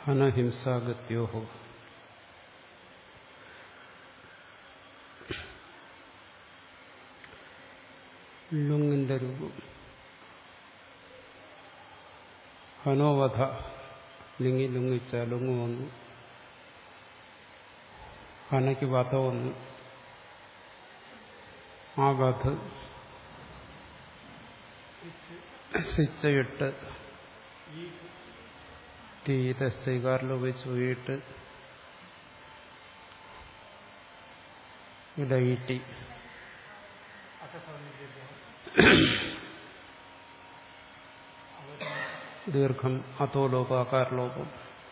ഹനഹിംസാഗത്യോ ലുങ്ങിന്റെ രൂപം ഹനോവധ ലിങ്ങി ലുങ്ങിച്ച ലുങ്ങ് വന്നു ഹനയ്ക്ക് വധ വന്നു ആ വധ ശിച്ചയിട്ട് തീരസ്ഥികാരിൽ ഉപയോഗിച്ച് വീട്ട് ഇടയിട്ടി ദീർഘം അതോ ലോപം അകാരലോപം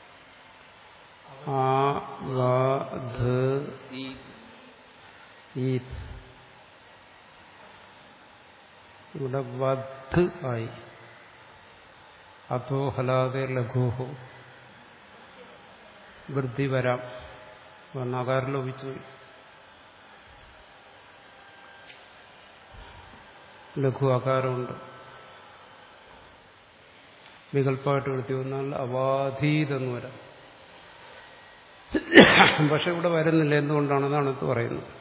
ആ ധ ഈ ഈത് ഇവിടെ വധ് ആയി അതോ ഹലാതെ ലഘുഹോ വൃദ്ധി വരാം വർണ്ണാകാരം ലോപിച്ചു പോയി ലഘു ആകാരമുണ്ട് വികല്പമായിട്ട് വൃത്തി വന്നാൽ അവാധീതെന്ന് വരാം പക്ഷെ ഇവിടെ വരുന്നില്ല എന്തുകൊണ്ടാണെന്നാണ് ഇത് പറയുന്നത്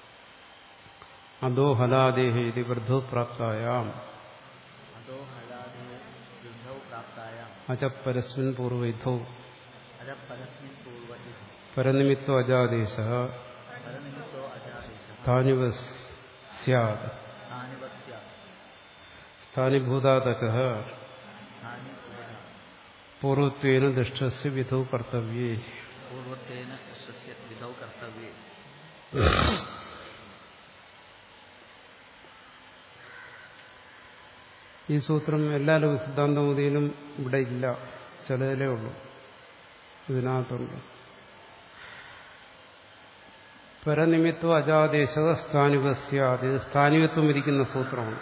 അതോ ഹലാദേഹി ഇത് വൃദ്ധോ പ്രാപ്തായാം അതോ ഹലാദേ യുദ്ധൗ പ്രാപ്തായാം അച പരസ്മിൻ പൂർവൈധോ അജ പരസ്മിൻ പൂർവ്വതി പരനിമിത്തോ അജാദേശ പരനിമിത്തോ അജാദേശ സ്ഥാനിവ സ്യാത് സ്ഥാനിവസ്യ സ്ഥാനിഭൂതാതക സ്ഥാനി ഉപജ പൂർവത്വേന ദുഷ്ടസ്യ വിധോ കർത്തവ്യേ പൂർവത്തേന സ്വസ്യ വിധൗ കർത്തവ്യേ ഈ സൂത്രം എല്ലാ ലഘു സിദ്ധാന്തമതിയിലും ഇവിടെ ഇല്ല ചിലതിലേ ഉള്ളൂ ഇതിനകത്തുണ്ട് പരനിമിത്വ അജാദേശക സ്ഥാനിവസ്യാത് ഇത് സ്ഥാനികത്വം ഇരിക്കുന്ന സൂത്രമാണ്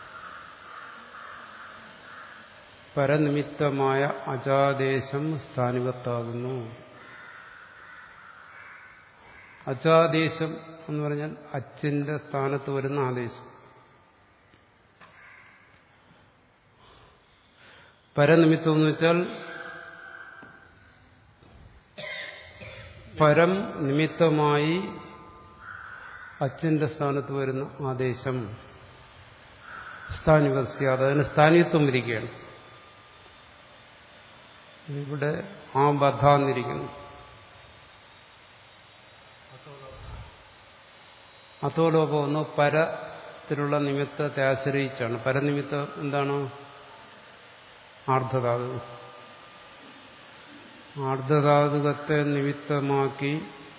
പരനിമിത്തമായ അജാദേശം സ്ഥാനികത്താകുന്നു അജാദേശം എന്ന് പറഞ്ഞാൽ അച്ചിന്റെ സ്ഥാനത്ത് വരുന്ന ആദേശം പരനിമിത്തം എന്ന് വെച്ചാൽ പരം നിമിത്തമായി അച്ഛന്റെ സ്ഥാനത്ത് വരുന്ന ആദേശം സ്ഥാനികസ്യാത് അതിന് സ്ഥാനിത്വം ഇരിക്കുകയാണ് ഇവിടെ ആ ബദ്ധാന്നിരിക്കുന്നു അത്തോലോപം ഒന്ന് പരത്തിലുള്ള നിമിത്തത്തെ ആശ്രയിച്ചാണ് പരനിമിത്തം എന്താണ് ആർദ്ധധാതു ആർദ്ധധാതുകത്തെ നിമിത്തമാക്കി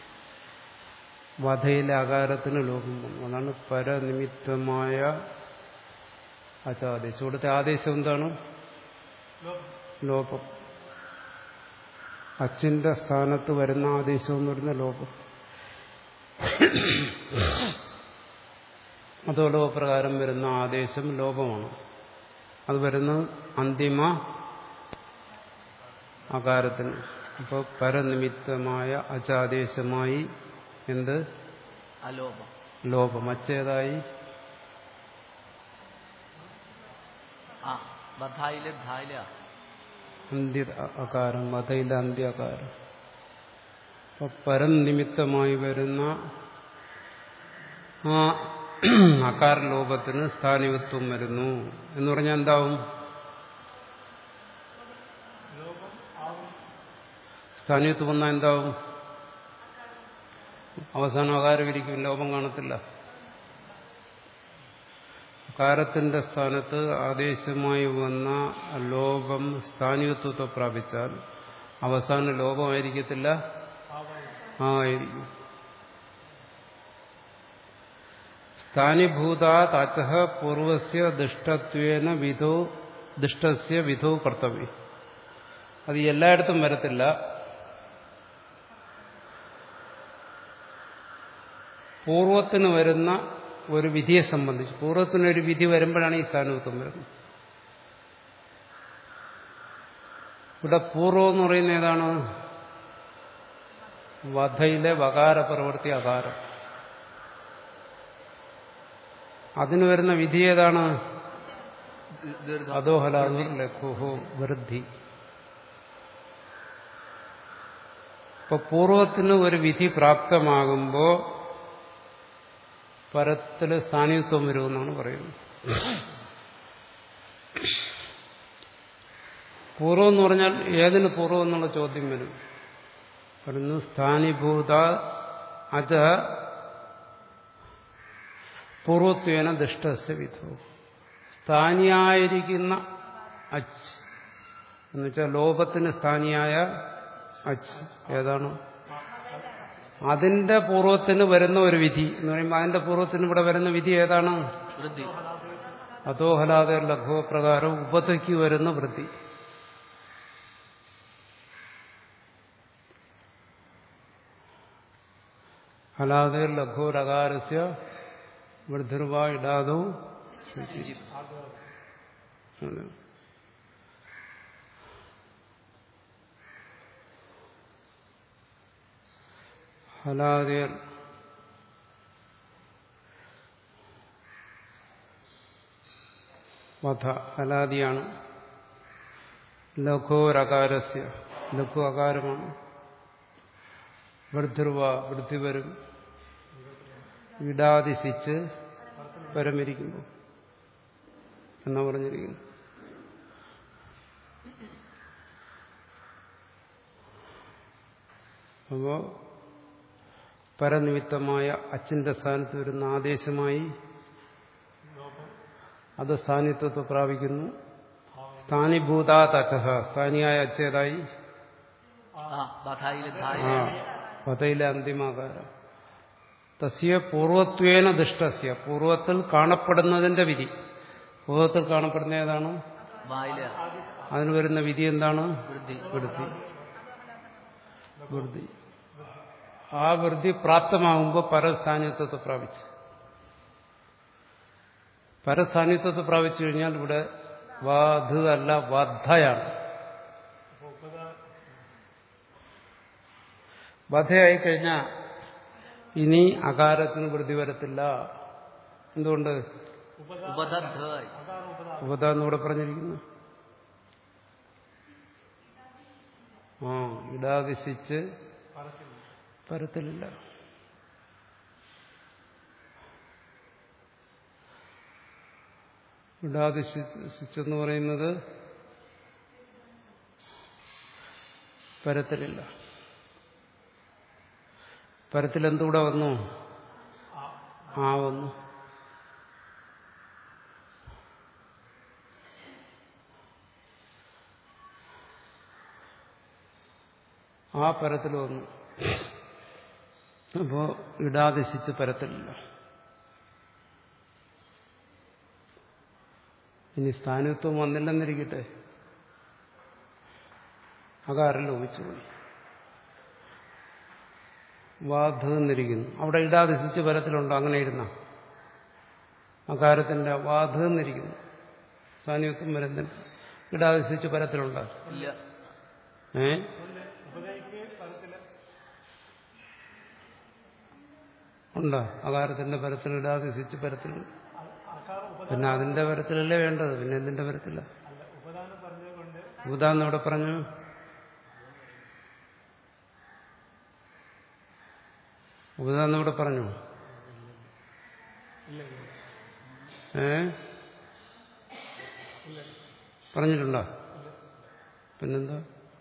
വധയിലെ ആകാരത്തിന് ലോകം വന്നു അതാണ് പരനിമിത്തമായ അച്ചാദേശം ഇവിടുത്തെ ആദേശം എന്താണ് ലോപം അച്ചിന്റെ സ്ഥാനത്ത് വരുന്ന ആദേശം എന്ന് പറയുന്ന ലോപം അതോ ലോകപ്രകാരം വരുന്ന ആദേശം ലോപമാണ് അത് വരുന്നത് അന്തിമ ആകാരത്തിന് അപ്പോൾ പരനിമിത്തമായ അച്ചാദേശമായി എന്ത് അലോപം ലോപം അച്ചേതായി ആ ബധായിലെ ധായില അന്ത്യ അകാരം വധയിലെ അന്ത്യാകാരം അപ്പൊ പരം നിമിത്തമായി വരുന്ന ആ അകാര ലോപത്തിന് സ്ഥാനികത്വം വരുന്നു എന്ന് പറഞ്ഞാൽ എന്താവും സ്ഥാനികത്വം വന്നാൽ എന്താവും അവസാനം അകാരം ഇരിക്കും ലോപം കാണത്തില്ല അകാരത്തിന്റെ സ്ഥാനത്ത് ആദേശമായി വന്ന ലോപം സ്ഥാനികത്വത്തെ പ്രാപിച്ചാൽ അവസാന ലോപമായിരിക്കത്തില്ല ആയിരിക്കും സ്ഥാനിഭൂതാത് അച്ച പൂർവസ്യ ദുഷ്ടത്വേന വിധോ ദുഷ്ടസ്യ വിധോ കർത്തവ്യം അത് എല്ലായിടത്തും വരത്തില്ല പൂർവത്തിന് വരുന്ന ഒരു വിധിയെ സംബന്ധിച്ച് പൂർവ്വത്തിനൊരു വിധി വരുമ്പോഴാണ് ഈ സ്ഥാനത്വം വരുന്നത് ഇവിടെ പൂർവ്വം എന്ന് പറയുന്ന ഏതാണ് വധയിലെ വകാര പ്രവൃത്തി അകാരം അതിന് വരുന്ന വിധി ഏതാണ് ദീർഘം അധോഹലാദുർ ലഘുഹോ വൃദ്ധി അപ്പൊ പൂർവത്തിന് ഒരു വിധി പ്രാപ്തമാകുമ്പോൾ പരത്തില് സ്ഥാനിത്വം വരുമെന്നാണ് പറയുന്നത് പൂർവം എന്ന് പറഞ്ഞാൽ ഏതിന് പൂർവം എന്നുള്ള ചോദ്യം വരും പറയുന്നു സ്ഥാനിഭൂത അജ പൂർവത്വേന ദുഷ്ടസ്യ വിധു സ്ഥാനിയായിരിക്കുന്ന അച്ച് എന്നുവെച്ചാൽ ലോപത്തിന് സ്ഥാനിയായ അച്ച് ഏതാണ് അതിന്റെ പൂർവത്തിന് വരുന്ന ഒരു വിധി എന്ന് പറയുമ്പോൾ അതിന്റെ പൂർവത്തിന് ഇവിടെ വരുന്ന വിധി ഏതാണ് വൃദ്ധി അതോഹലാതെ ലഘുവ പ്രകാരം ഉപതയ്ക്ക് വരുന്ന വൃത്തി ഹലാതെ ലഘുരകാരസ്യ വൃദ്ധിർവ ഇടാതോ അതെ. ഹലാദിയർ വധ ഹലാദിയാണ് ലഘുരകാരസ്യ ലഘു അകാരമാണ് വൃദ്ധിർവ വൃദ്ധി വരും ഇടാതിശിച്ച് പരമിരിക്കുമ്പോൾ എന്നാ പറഞ്ഞിരിക്കുന്നു അപ്പോ പരനിമിത്തമായ അച്ഛന്റെ സ്ഥാനത്ത് വരുന്ന ആദേശമായി അത് സ്ഥാനിത്വത്തെ പ്രാപിക്കുന്നു സ്ഥാനിഭൂതാത് അച്ഛഹ സ്ഥാനിയായ അച്ഛേതായി ആ ബധായിൽ ധായ ആ പതയിലെ അന്തിമാകാരം തസ്യ പൂർവത്വേന ദുഷ്ടസ്യ പൂർവത്തിൽ കാണപ്പെടുന്നതിന്റെ വിധി പൂർവത്തിൽ കാണപ്പെടുന്ന ഏതാണ് വായില് അതിന് വരുന്ന വിധി എന്താണ് വൃദ്ധി വൃത്തി വൃത്തി ആ വൃത്തി പ്രാപ്തമാകുമ്പോൾ പരസ്ഥാനിത്വത്തെ പ്രാപിച്ചു പരസ്ഥാനിത്വത്തെ പ്രാപിച്ചു കഴിഞ്ഞാൽ ഇവിടെ വാധ് അല്ല വധയാണ് വധയായി കഴിഞ്ഞാൽ ഇനി അകാരത്തിന് വൃത്തി വരത്തില്ല എന്തുകൊണ്ട് ഉപദായി ഉപത എന്നിവിടെ പറഞ്ഞിരിക്കുന്നു ആ ഇടാതിശിച്ച് പരത്തിലില്ല ഇടാതിശിച്ചെന്ന് പറയുന്നത് പരത്തിലില്ല പരത്തിൽ എന്തുകൂടെ വന്നു ആ വന്നു ആ പരത്തിൽ വന്നു അപ്പോ ഇടാതിശിച്ച് പരത്തിലില്ല ഇനി സ്ഥാനത്വം വന്നില്ലെന്നിരിക്കട്ടെ അകാരം ലോപിച്ചുപോയി വാധ എന്നിരിക്കുന്നു അവിടെ ഇടാതിശിച്ച് പരത്തിലുണ്ടോ അങ്ങനെ ഇരുന്ന അകാരത്തിന്റെ വാധ എന്നിരിക്കുന്നു സ്ഥാനത്വം വരുന്നില്ല ഇടാതിശിച്ച് പരത്തിലുണ്ടോ ഇല്ല ഏ ഉണ്ടോ അകാരത്തിന്റെ പരത്തിൽ ഇടാതിശിച്ച് പരത്തിലുണ്ട് പിന്നെ അതിന്റെ പരത്തിലല്ലേ വേണ്ടത് പിന്നെ എന്തിന്റെ പരത്തില്ല ഉപതാന്ന് ഇവിടെ പറഞ്ഞു ഉപതാന്ന് ഇവിടെ പറഞ്ഞു ഏ പറഞ്ഞിട്ടുണ്ടോ പിന്നെന്താ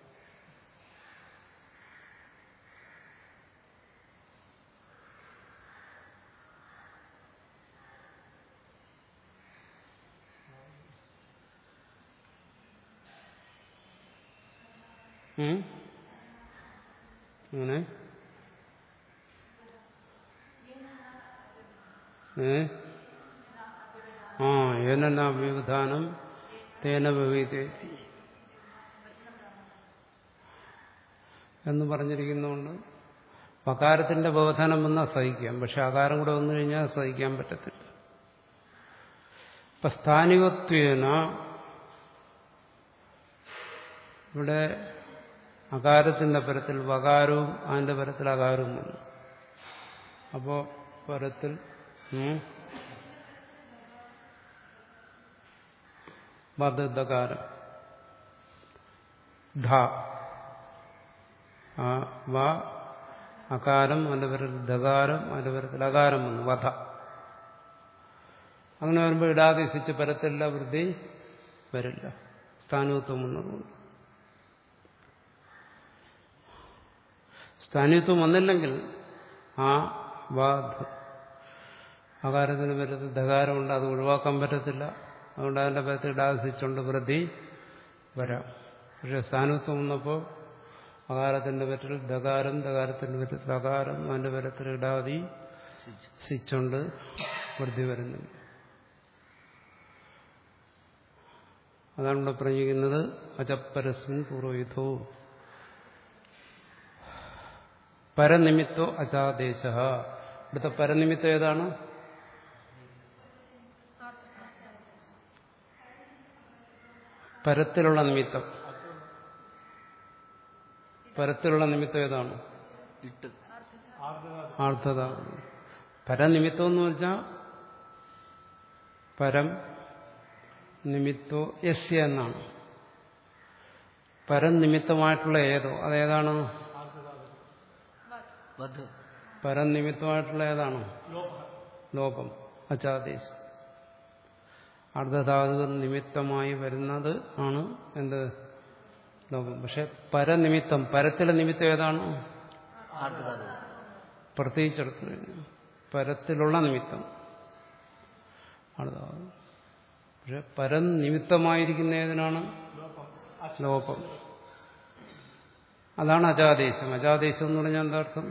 ഉം? അങ്ങനെ ഏ ആ ഏന വ്യവധാനം തേന വ്യവീതേതി എന്ന് പറഞ്ഞിരിക്കുന്നതുകൊണ്ട് പകാരത്തിന്റെ വ്യവധാനം വന്നാൽ സഹിക്കാം പക്ഷെ ആകാരം കൂടെ വന്നു കഴിഞ്ഞാൽ സഹിക്കാൻ പറ്റത്തില്ല ഇപ്പൊ സ്ഥാനികത്വേന ഇവിടെ അകാരത്തിന്റെ പരത്തിൽ വകാരവും അതിന്റെ പരത്തിൽ അകാരവും വന്നു അപ്പോ പരത്തിൽ ഉം, വധകാരം ധ ആ വ അകാരം അതിന്റെ പേരിൽ ദകാരം അതിന്റെ പേരത്തിൽ അകാരം വന്നു വധ അങ്ങനെ വരുമ്പോൾ ഇടാദേശിച്ച് പരത്തില്ല വൃദ്ധി വരില്ല സ്ഥാനത്വം വന്നതുകൊണ്ട് സ്ഥാനിത്വം വന്നില്ലെങ്കിൽ ആ വാ അകാരത്തിന് പറ്റത്തിൽ ധകാരമുണ്ട് അത് ഒഴിവാക്കാൻ പറ്റത്തില്ല അതുകൊണ്ട് അതിന്റെ പരത്തിൽ ഇടാസിച്ചുകൊണ്ട് വൃദ്ധി വരാം പക്ഷെ സ്ഥാനത്വം വന്നപ്പോൾ അകാരത്തിന്റെ പറ്റിൽ ധകാരം ധകാരത്തിന്റെ പറ്റത്തിൽ അകാരം അതിന്റെ പരത്തിൽ ഇടാതി സിച്ചുണ്ട് വൃദ്ധി വരുന്നില്ല അതാണ് ഇവിടെ പറഞ്ഞിരിക്കുന്നത് അജപ്പരസ്മിൻ പൂർവയുധോ പരനിമിത്തോ അജാദേശ ഇവിടുത്തെ പരനിമിത്തം ഏതാണ് പരത്തിലുള്ള നിമിത്തം പരത്തിലുള്ള നിമിത്തം ഏതാണ് ഇട്ട് ആർദ്ധത പരനിമിത്തം എന്ന് വെച്ചാൽ പരം നിമിത്തോ യസ്യ എന്നാണ് പരനിമിത്തമായിട്ടുള്ള ഏതോ അതേതാണ് വധ് പരനിമിത്തമായിട്ടുള്ള ഏതാണ് ലോകം അച്ചാദേശം അർദ്ധധാതു നിമിത്തമായി വരുന്നത് ആണ് എന്ത് ലോകം പക്ഷെ പരനിമിത്തം പരത്തിലെ നിമിത്തം ഏതാണ് ആർദ്ധാതു പ്രത്യേകിച്ചെടുത്തു കഴിഞ്ഞു പരത്തിലുള്ള നിമിത്തം അർദ്ധധാതു പക്ഷെ പരം നിമിത്തമായിരിക്കുന്ന ഏതിനാണ് ലോകം അതാണ് അജാദേശം അജാദേശം എന്ന് പറഞ്ഞാൽ എന്താ അർത്ഥം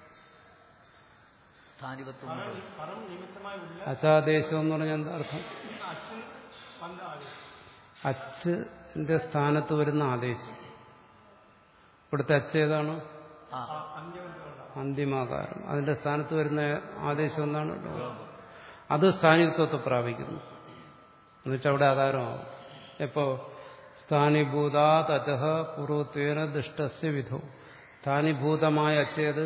സ്ഥാനിപത്വം അജാദേശം എന്ന് പറഞ്ഞാൽ എന്താ അർത്ഥം അച്ഛന്റെ സ്ഥാനത്ത് വരുന്ന ആദേശം ഇവിടുത്തെ അച്ഛ ഏതാണ് ആ അന്തിമാകാരം അതിന്റെ സ്ഥാനത്ത് വരുന്ന ആദേശം എന്താണ് അത് സ്ഥാനിത്വത്തെ പ്രാപിക്കുന്നു എന്നുവെച്ചാൽ അവിടെ ആധാരമാവും എപ്പോ സ്ഥാനിഭൂതാത് അജഹ പൂർവത്വേന ദുഷ്ടസ്യ വിധോ സ്ഥാനിഭൂതമായ അച്ചേത്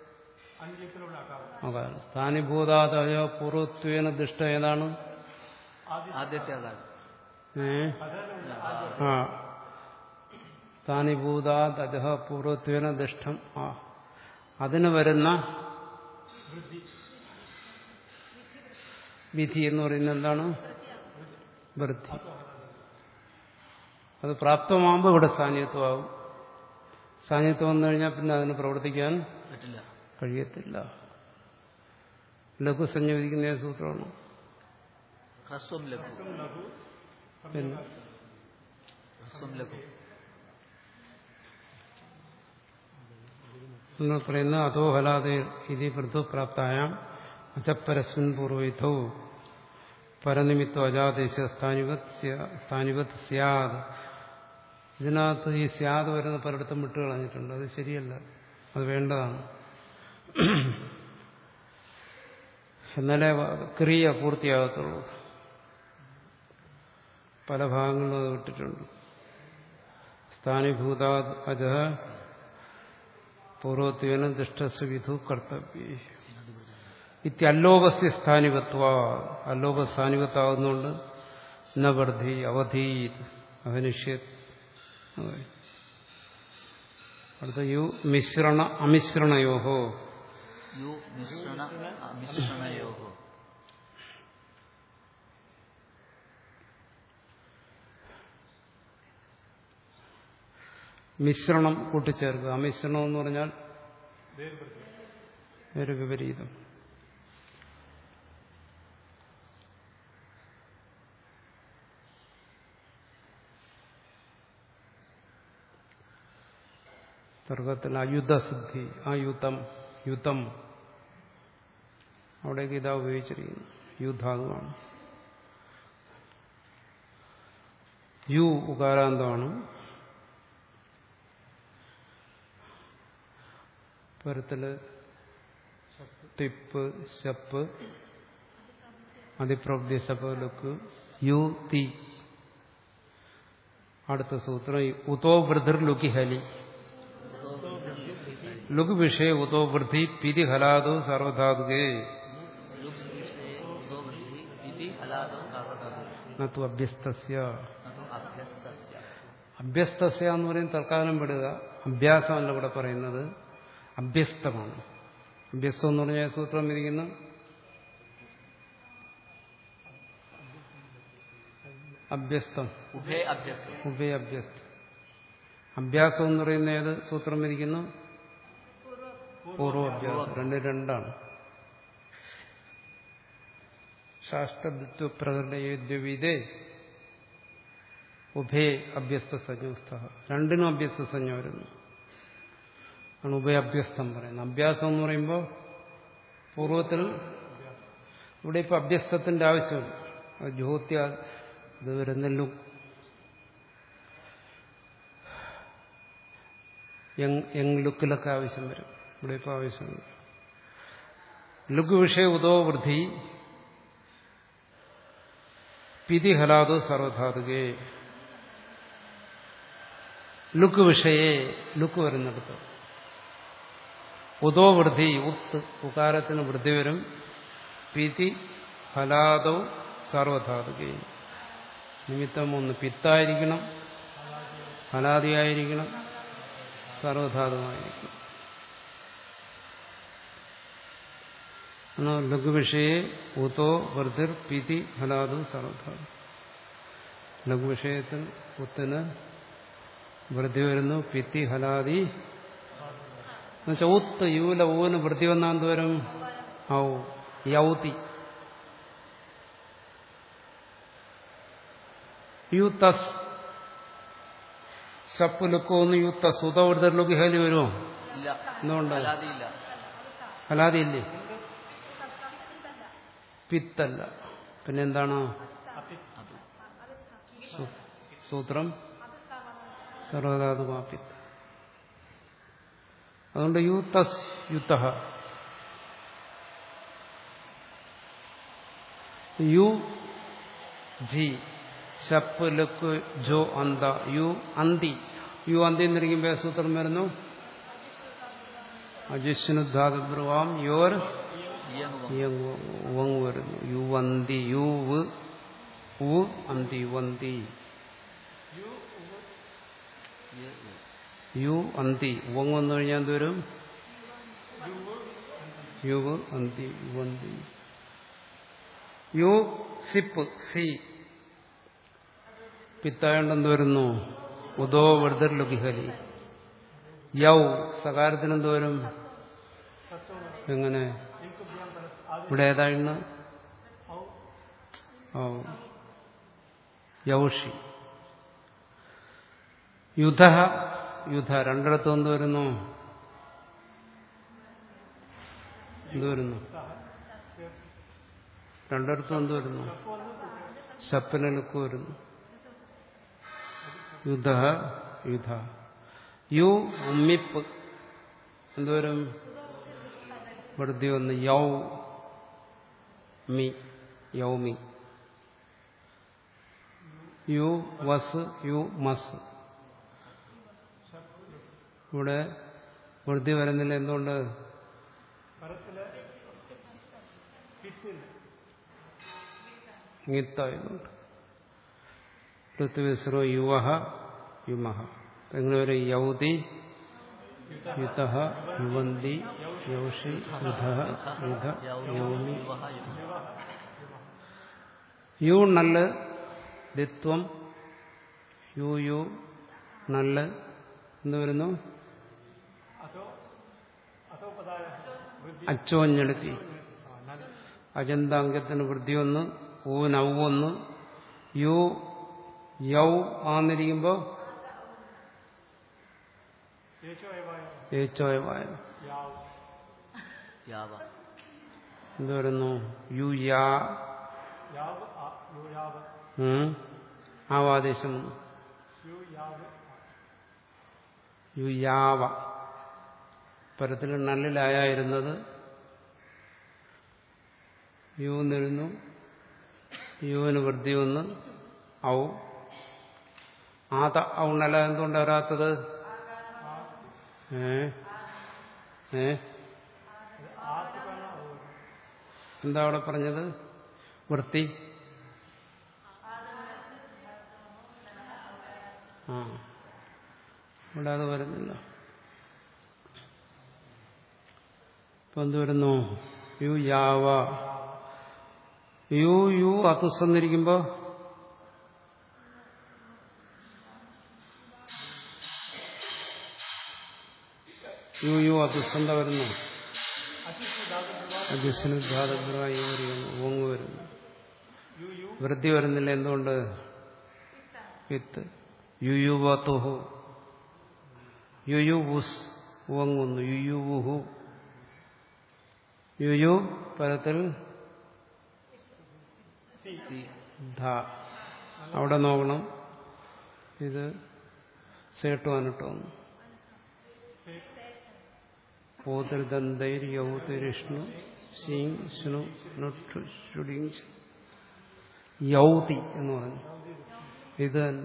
അകാരം സ്ഥാനിഭൂതാത് അജ പൂർവത്വേന ദുഷ്ട ഏതാണ് ആദ്യത്തെ ആകാരം ഏ ആ സ്ഥാനിഭൂതാത് അജഹ പൂർവത്വേന ദുഷ്ടം ആ അതിന് വരുന്ന വിധി എന്ന് പറയുന്നത് എന്താണ് വൃത്തി അത് പ്രാപ്തമാകുമ്പോൾ ഇവിടെ സാന്നിധ്യത്വമാകും സാന്നിധ്യം വന്നു കഴിഞ്ഞാൽ പിന്നെ അതിന് പ്രവർത്തിക്കാൻ പറ്റില്ല കഴിയത്തില്ല ലഘു സംയോജിക്കുന്ന ഏത് സൂത്രമാണ് ഹ്രസ്വം ലഘു പിന്നെ ഹ്രസ്വം ലഘു നിങ്ങൾ പറയുന്ന അതോ ഹലാതെ ഇതി വൃദ്ധപ്രാപ്തായാം അചപ്പരസ്മിൻ പൂർവ്വവിധൗ പരനിമിത്തോ അജാദേശ സ്ഥാനിവത് സ്യ- സ്ഥാനിവത് സ്യാദ് ഇതിനകത്ത് ഈ സ്യാദ് വരുന്ന പലയിടത്തും വിട്ടു കളഞ്ഞിട്ടുണ്ട് അത് ശരിയല്ല അത് വേണ്ടതാണ് എന്നാലേ വ- ക്രിയ പൂർത്തിയാകത്തുള്ളൂ പല ഭാഗങ്ങളിലും അത് വിട്ടിട്ടുണ്ട് സ്ഥാനിഭൂതാ അജ പൂർവത്വേന ദുഷ്ടസ് വിധു കർത്തവ്യ ഇത്യല്ലോകസ്യ സ്ഥാനികത്വ അല്ലോക സ്ഥാനികത്താകുന്നുണ്ട് നവർദ്ധി അവധി അഭിനിഷ്യത് അടുത്ത യു മിശ്രണ അമിശ്രണയോഹോ യു മിശ്രണ മിശ്രണയോ മിശ്രണം കൂട്ടിച്ചേർക്കുക അമിശ്രണം എന്ന് പറഞ്ഞാൽ ഒരു വിപരീതം തർക്കത്തിൽ അയുദ്ധസിദ്ധി അയുദ്ധം യുദ്ധം അവിടേക്ക് ഇതാ ഉപയോഗിച്ചിരിക്കുന്നു യുദ്ധാതുവാണ് യു ഉകാരാന്തമാണ് പരത്തില് തിപ്പ് ശപ്പ് അതിപ്രവൃത്തി ശപ്പ് ലുക്ക് യു തി അടുത്ത സൂത്രം ഉതോ വൃദ്ധിർ ലുക്കി ഹലി ലുഗ് വിഷയ ഉതോ വൃദ്ധി പിരി ഹലാദോ സർവധാതുകേ ലുഗ് വിഷയെ ഉദോ വൃദ്ധി ഇതി ഹലാദോ സർവതോ നത്തു അഭ്യസ്തസ്യ നതു അഭ്യസ്തസ്യ അഭ്യസ്തസ്യ എന്ന് പറയും തൽക്കാലം വിടുക അഭ്യാസമല്ല ഇവിടെ പറയുന്നത് അഭ്യസ്തമാണ് അഭ്യസ്തം എന്ന് പറഞ്ഞാൽ സൂത്രം ഇരിക്കുന്നു അഭ്യസ്തം ഉഭയ അഭ്യസ്തം ഉഭയ അഭ്യസ്തം അഭ്യാസം എന്ന് പറയുന്ന ഏത് സൂത്രം ഇരിക്കുന്നു പൂർവാഭ്യാസം രണ്ട് രണ്ടാണ് ശാസ്ത്രദിത്വ പ്രകടനേദ്യവിധേ ഉഭയ അഭ്യസ്ത സഞ്ജസ്ഥ രണ്ടിനും അഭ്യസ്ത സഞ്ജ വരുന്നു ആണ് ഉഭയഭ്യസ്തം പറയുന്നത് അഭ്യാസം എന്ന് പറയുമ്പോൾ പൂർവ്വത്തിൽ ഇവിടെ ഇപ്പൊ അഭ്യസ്തത്തിന്റെ ആവശ്യമില്ല അത് ജ്യോത്യ ഇത് വരുന്നല്ലോ യങ് ലുക്കിലൊക്കെ ആവശ്യം വരും ഇവിടെ ഇപ്പോൾ ആവശ്യമില്ല ലുക്ക് വിഷയ ഉദോ വൃദ്ധി പിതി ഹലാദോ സർവധാതുകേ ലുക്ക് വിഷയെ ലുക്ക് വരുന്നിടത്ത് ഉദോ വൃദ്ധി ഉത്ത് ഉകാരത്തിന് വൃദ്ധി വരും പിതി ഫലാദോ സർവധാതുകേ നിമിത്തം ഒന്ന് പിത്തായിരിക്കണം ഫലാദിയായിരിക്കണം സർവധാതുവായിരിക്കണം ലഘുവിഷയെ ഉതോ വൃദ്ധിർ പിതി ഫലാദു സർവധാതു ലഘുവിഷയത്തിൽ ഉത്തിന് വൃദ്ധി വരുന്നു പിത്തി ഹലാദി എന്നുവെച്ചാൽ ഉത്ത് യൂല ഊന് വൃദ്ധി വന്നാൽ എന്ത് വരും ഔ യൗതി യൂത്തസ് സപ്പ് ലുക്കോന്ന് യൂത്തസ് ഉതവൃദ്ധരിലൊക്കെ ഹേലി വരുമോ ഇല്ല എന്തുകൊണ്ട് അല്ലാതെയില്ല ഹലാദി ഇല്ലേ പിത്തല്ല പിന്നെന്താണ് അത് സൂ- സൂത്രം സർവധാതുമാപിത്ത് അതുകൊണ്ട് യൂത്തസ് യുത്ത യു ജി ശപ്പ് ലുക്ക് ജോ അന്ത യു അന്തി യു അന്തി എന്നിരിക്കുമ്പോൾ സൂത്രം വരുന്നു അജിഷ്ണുധാതുബ്രുവാം യോർ ഇയങ്ങുവ ഉവങ് വരുന്നു യുവന്തി യുവ് ഉ അന്തി യുവന്തി ഇയ- ഉ. യു അന്തി ഉവങ് വന്നു കഴിഞ്ഞാൽ എന്ത് വരും യുവ് അന്തി യുവന്തി യു സിപ്പ് സി പിത്തായോണ്ട് എന്ത് വരുന്നു ഉദോ വൃദ്ധർ ലുകിഹലി യൗ സകാരത്തിന് എന്ത് വരും എങ്ങനെ ഇവിടെ ഏതായിരുന്നു ഓ യൗഷി യുധ യുധ രണ്ടിടത്തും എന്ത് വരുന്നു എന്ത് വരുന്നു രണ്ടിടത്തും എന്ത് വരുന്നു ശപ്പനലുക്ക് വരുന്നു യുധ യുധ യു ഉമ്മിപ്പ് എന്തുവരും വൃദ്ധി വന്ന് യൗ മി യൗമി യു വസ് യു മസ് ഇവിടെ വൃദ്ധി വരുന്നില്ല എന്തുകൊണ്ട് ഇങ്ങിത്തായതുകൊണ്ട് ഋതുവിസ്രോ യുവ യുമഹ എങ്ങനെ വരും യൗതി യുത യുവന്തി യൗഷി യുധ യുധ യൗമി യുവഹ യുവ. യു നല്ല് ദിത്വം യു യു നല്ല് എന്ന് വരുന്നു അച്ചോഞ്ഞെടുത്തി അജന്താംഗത്തിന് വൃദ്ധി ഒന്ന് ഊ നവ്വൊന്ന് യു യൗ ആന്നിരിക്കുമ്പോ ഏച്ചോയവായ യാവ എന്ത് വരുന്നു യു യാ ഉം. ആവാദേശം വന്നു. യു യാവ പരത്തിൽ നല്ലിലായിരുന്നത് യു എന്നിരുന്നു യുവിന് വൃദ്ധി വന്ന് ഔ ആത ഔണല എന്തുകൊണ്ട് വരാത്തത് ഏ ഏ എന്താ അവിടെ പറഞ്ഞത് വൃത്തി ആ ഇവിടെ അത് വരുന്നില്ല ഇപ്പൊ എന്ത് വരുന്നു യു യാവ യു യു അതുസ് എന്നിരിക്കുമ്പോ യു യു അതുസ് എന്താ വരുന്നു അജുസിന് ധാതഗ്രഹമായി വരുന്നു ഓങ്ങ് വരുന്നു വൃദ്ധി വരുന്നില്ല എന്തുകൊണ്ട് വിത്ത് യു യു വത്തുഹു യു യു ഉസ് ഉവങ്ങുന്നു യു യു ഉഹു യു യു പരത്തിൽ സി ധ അവിടെ നോക്കണം ഇത് സേട്ടു അനിട്ടോന്നു പൂതിൽ ദന്തൈർ യൗതിരിഷ്ണു ശീങ് ശ്നു നുട്ട് ഷുഡിങ് യൗതി എന്ന് പറഞ്ഞു ഇത് തന്നെ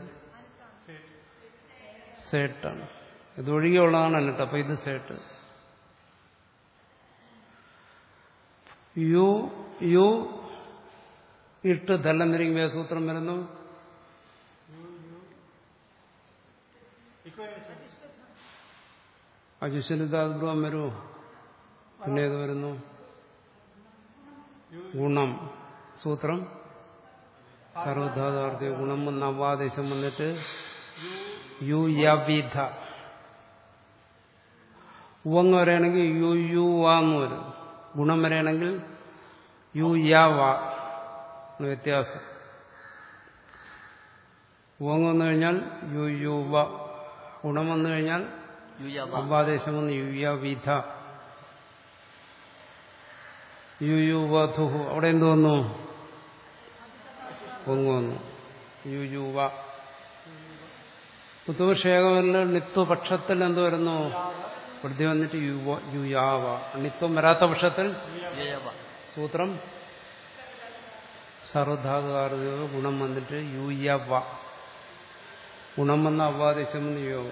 സേട്ടാണ് ഇതൊഴികെയുള്ളതാണ് അന്നിട്ട് അപ്പൊ ഇത് സേട്ട് യു യു ഇട്ട് ധല്ലെന്നിരിക്കും സൂത്രം വരുന്നു അജുശനിതാദ്ഭവം വരുമോ പിന്നെ ഏത് വരുന്നു ഗുണം സൂത്രം സർവധാതാർത്ഥ്യ ഗുണം വന്ന അവാദേശം വന്നിട്ട് യു യവിധ ഉവങ്ങ് വരെയാണെങ്കിൽ യു യു വാന്ന് വരും ഗുണം വരെയാണെങ്കിൽ യു യാ വാ എന്ന് വ്യത്യാസം ഉവങ്ങ് വന്നു കഴിഞ്ഞാൽ യു യു വ ഗുണം വന്നു കഴിഞ്ഞാൽ യുയവ അമ്പാദേശം വന്ന് യു യ വിധ യു യു വധുഹു അവിടെ എന്ത് വന്നു പൊങ്ങു വന്നു യു യു വ പുത്തുവിഷേകമല്ല നിത്വപക്ഷത്തിൽ എന്ത് വരുന്നു വൃദ്ധി വന്നിട്ട് യുവ യുയാവ നിത്വം വരാത്ത പക്ഷത്തിൽ യുയവ സൂത്രം സർവധാതുകാർദ്യോ ഗുണം വന്നിട്ട് യുയവ ഗുണം വന്ന അവവാദേശം വന്ന് യുവ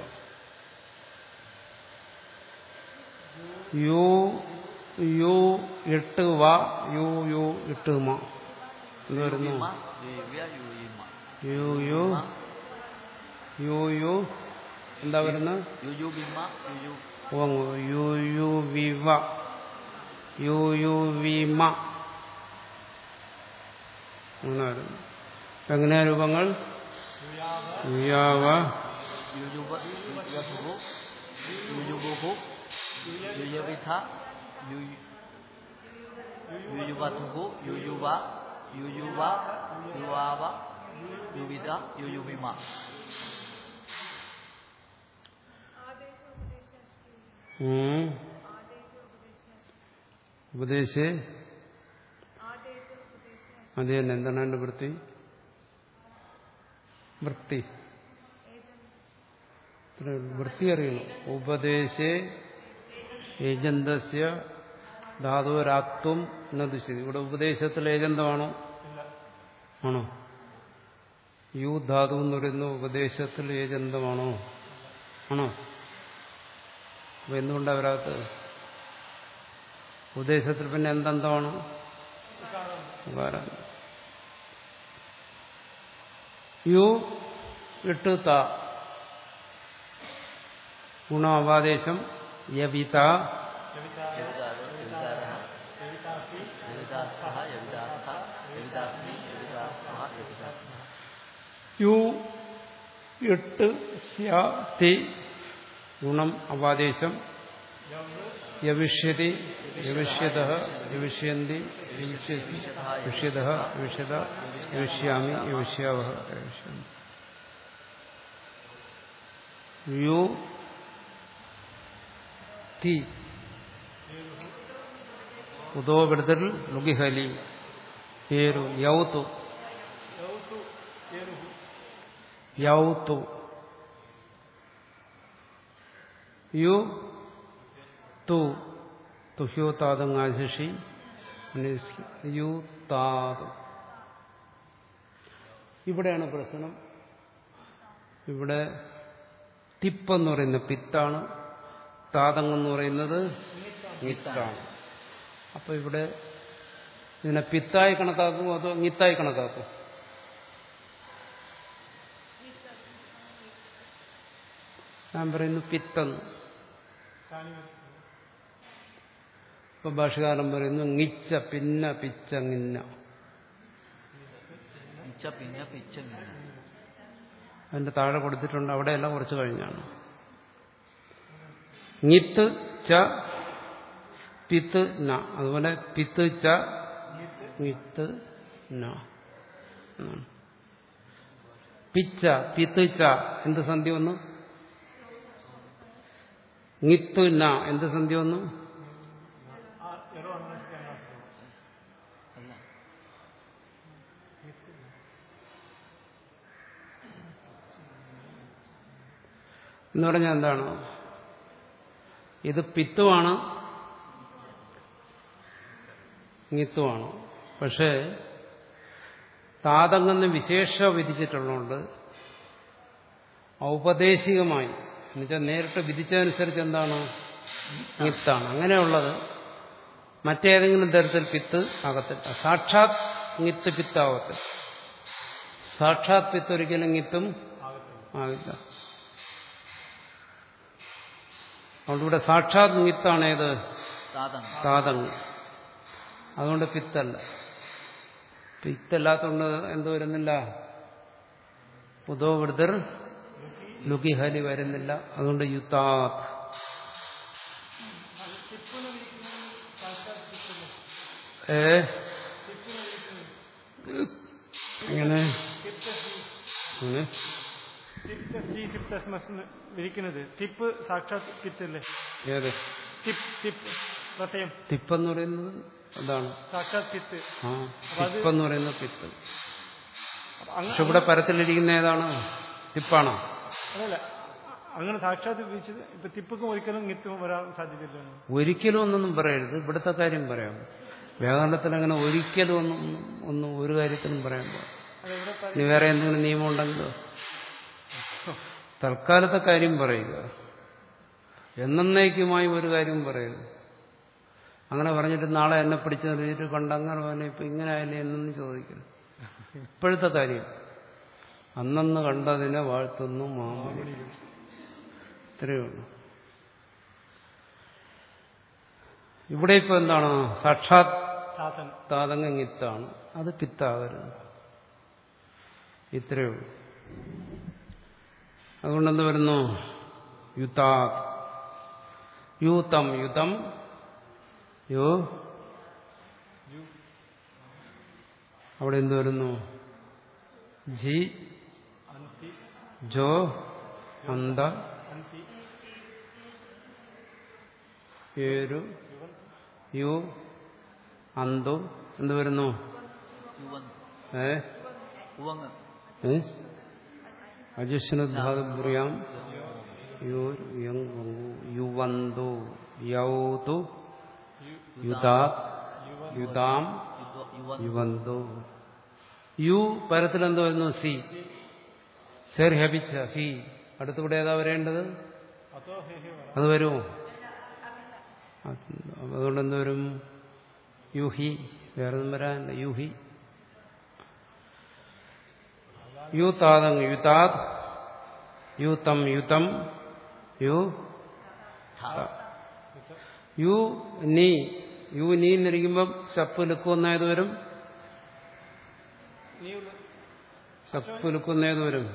യു യു ഇട്ട് വ യു യു ഇട്ട് മ എന്ത് വരുന്നു യുമ യുവ്യ യുയിമ യു യു യു യു എന്താ വരുന്നത് യുയുബിമ യുയു ഓങ്ങു യു യു വിവ യു യു വിമ അങ്ങനെ വരുന്നു എങ്ങനെയാ രൂപങ്ങൾ യുയാവ യുയുബ യുയസുഹു യുയുബുഹു യുയവിധ യുയു യുയുവതുഹു യുയുവ യുയുവ യുവാവ യുവിധ യുയുവിമ ഉം. ഉപദേശേ അത് തന്നെ എന്താണ് എന്റെ വൃത്തി വൃത്തി ഇത്രയേ ഉള്ളൂ. വൃത്തി അറിയണം ഉപദേശേ ഏജന്തസ്യ ധാതുരാത്വം നദിശതി ഇവിടെ ഉപദേശത്തിൽ ഏജന്തമാണോ ആണോ യു ധാതു എന്ന് പറയുന്ന ഉപദേശത്തിൽ ഏജന്തമാണോ ആണോ അപ്പൊ എന്തുകൊണ്ടാ വരാത്തത് ഉപദേശത്തിൽ പിന്നെ എന്തെന്തമാണ് ഉകാരം. യു ഇട്ട് ത ഗുണാവാദേശം യവിത യവിതാരോ യവിതാരഃ യവിതാസ്ഥഃ യവിതാസ്ഥ യവിതാസ്മി യവിതാസ്മഃ യവിതാസ്മഃ യു ഇട്ട് സ്യ തി ഗുണം അവാദേശം യവിഷ്യതി യവിഷ്യത യവിഷ്യന്തി യവിഷ്യസി യവിഷ്യത യവിഷ്യത യവിഷ്യാമി യവിഷ്യാവഹ യവിഷ്യാമി യു തി ഉദോ വിടുതൽ ലുഗിഹലി ഏരു യൗതു യൗതു യു തു തുഹ്യോ താതങ്ങാശിഷി യു താതു ഇവിടെയാണ് പ്രശ്നം ഇവിടെ തിപ്പെന്ന് പറയുന്ന പിത്താണ് താതങ്ങെന്ന് പറയുന്നത് മിത്താണ് അപ്പൊ ഇവിടെ ഇതിനെ പിത്തായി കണക്കാക്കും അതോ മിത്തായി കണക്കാക്കും ഞാൻ പറയുന്നു പിത്തെന്ന് ഇപ്പൊ ഭാഷകാലം പറയുന്നുങ്ങിച്ച പിന്ന പിച്ചങ്ങിന്ന ഇച്ച പിന്നെ പിച്ച ഇങ്ങനെ അതിന്റെ താഴെ കൊടുത്തിട്ടുണ്ട് അവിടെയെല്ലാം കുറച്ച് കഴിഞ്ഞാണ്ങ്ങിത്ത് ച പിത്ത് ന അതുപോലെ പിത്ത് ച മിത്ത് ന എന്നാണ്. പിച്ച പിത്ത് ച എന്ത് സന്ധി വന്നുങ്ങിത്തു ന എന്ത് സന്ധി വന്നു അല്ല എന്ന് പറഞ്ഞാൽ എന്താണ് ഇത് പിത്തുമാണ്ങ്ങിത്തുമാണ് പക്ഷേ താതങ്ങെന്ന് വിശേഷ വിധിച്ചിട്ടുള്ളതുകൊണ്ട് ഔപദേശികമായി എന്നുവെച്ചാൽ നേരിട്ട് വിധിച്ചതനുസരിച്ച് എന്താണ്ങ്ങിത്താണ് അങ്ങനെയുള്ളത് മറ്റേതെങ്കിലും തരത്തിൽ പിത്ത് ആകത്തില്ല സാക്ഷാത്ങ്ങിത്ത് പിത്താവത്തില്ല സാക്ഷാത് പിത്ത് ഒരിക്കലുംങ്ങിത്തും ആകില്ല അതുകൊണ്ട് ഇവിടെ സാക്ഷാത് നിമിത്താണ് ഏത് താതം താതങ് അതുകൊണ്ട് പിത്തല്ല പിത്തല്ലാത്തതുകൊണ്ട് എന്ത് വരുന്നില്ല പുതോ വൃതർ ലുകിഹലി വരുന്നില്ല അതുകൊണ്ട് യുത്താത് ഏ എങ്ങനെ എങ്ങനെ ടിപ്പ് സി ടിപ്പ് തസ്മസ് വിരിക്കുന്നത് ടിപ്പ് സാക്ഷാത് പിത്തല്ലേ ഏത് ടിപ്പ് ടിപ്പ് പ്രത്യയം തിപ്പെന്ന് പറയുന്നത് അതാണ് സാക്ഷാത് പിത്ത് ആ തിപ്പെന്ന് പറയുന്നത് പിത്ത് അപ്പൊ അങ്ങ- പക്ഷെ ഇവിടെ പരത്തിലിരിക്കുന്ന ഏതാണ് തിപ്പാണോ അതല്ല അങ്ങനെ സാക്ഷാത് വിരിച്ചത് ഇപ്പൊ ടിപ്പുക്കും ഒരിക്കലും നിത്യം വരാൻ സാധ്യതയില്ല ഒരിക്കലും ഒന്നൊന്നും പറയരുത് ഇവിടുത്തെ കാര്യം പറയാം വ്യാകരണത്തിൽ അങ്ങനെ ഒരിക്കലും ഒന്നും ഒന്നും ഒരു കാര്യത്തിനും പറയാൻ പാടില്ല അത് ഇവിടെ പറ- ഇനി വേറെ എന്തെങ്കിലും നിയമം ഉണ്ടെങ്കിലോ തൽക്കാലത്തെ കാര്യം പറയുക എന്നേക്കുമായി ഒരു കാര്യം പറയരുത് അങ്ങനെ പറഞ്ഞിട്ട് നാളെ എന്നെ പിടിച്ച് നിർത്തിയിട്ട് കണ്ടങ്ങനെ പറഞ്ഞ ഇപ്പൊ ഇങ്ങനെ ആയില്ലേ എന്നൊന്നും ചോദിക്കരുത് ഇപ്പോഴത്തെ കാര്യം അന്നന്ന് കണ്ടതിനെ വാഴ്ത്തുന്നു മാമണി ഇത്രയേ ഉള്ളൂ ഇവിടെ ഇപ്പൊ എന്താണ് സാക്ഷാത് സാധൻ താതങ്ങിത്താണ് അത് പിത്താകരുത് ഇത്രയേ ഉള്ളൂ അതുകൊണ്ട് എന്ത് വരുന്നു യുതാ യൂതം യുതം യോ അവിടെ എന്ത് വരുന്നു ജി അന്തി ജോ അന്ത അന്തി ഏരു യു അന്തു എന്ത് വരുന്നു യുവൻ ഏ ഉവങ് ഏ അജുഷ്ണുധാതുബ്രിയാം യുവന്തു യൗതു യുതാ യുതാം യുവ- യുവൻ യുവന്തു യു പരത്തിലെന്തോ വരുന്നു സി സെർ ഹെബിച്ച ഹി അടുത്തുകൂടെ ഏതാ വരേണ്ടത് അതോ ഹേ ഹേ വരാം അത് വരുമോ അതുകൊണ്ട് എന്ത് വരും യുഹി വേറെ ഒന്നും വരാനില്ല യുഹി യൂതാതങ് യുതാത് യൂതം യുതം യു ഥ യു നീ യു നീ എന്നിരിക്കുമ്പം ചപ്പ് ലുക്കുന്ന ഏത് വരും നീ ഉള്ള ചപ്പ് ലുക്കുന്ന ഏത് വരും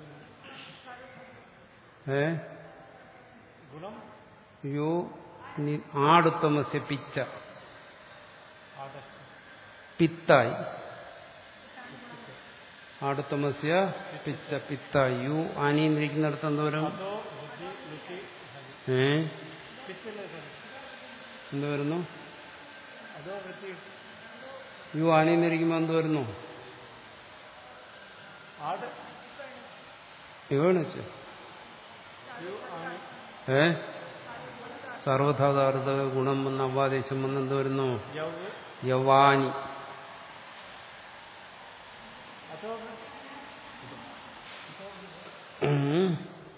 ഏ ഗുണം യു നീ ആടുത്തമസ്യ പിച്ച ആദർശ പിത്തായി ആടുത്തമസ്യ പിച്ച പിത്തായി യു ആനിന്നിരിക്കുന്നിടത്ത് എന്തോരം അതോ ബുദ്ധി ലുക്കി ഹരി ഏ പിത്തല്ലേ സർ എന്ത് വരുന്നു അതോ വൃത്തി യു ആനിന്നിരിക്കുമ്പോൾ എന്ത് വരുന്നു ആട് ഇവണ് വെച്ച് യു ആണി ഏ സർവധാതാർത്ഥ ഗുണം വന്ന് അവാദേശം വന്ന് എന്ത് വരുന്നു യവ് യവാനി അതോ ഉം.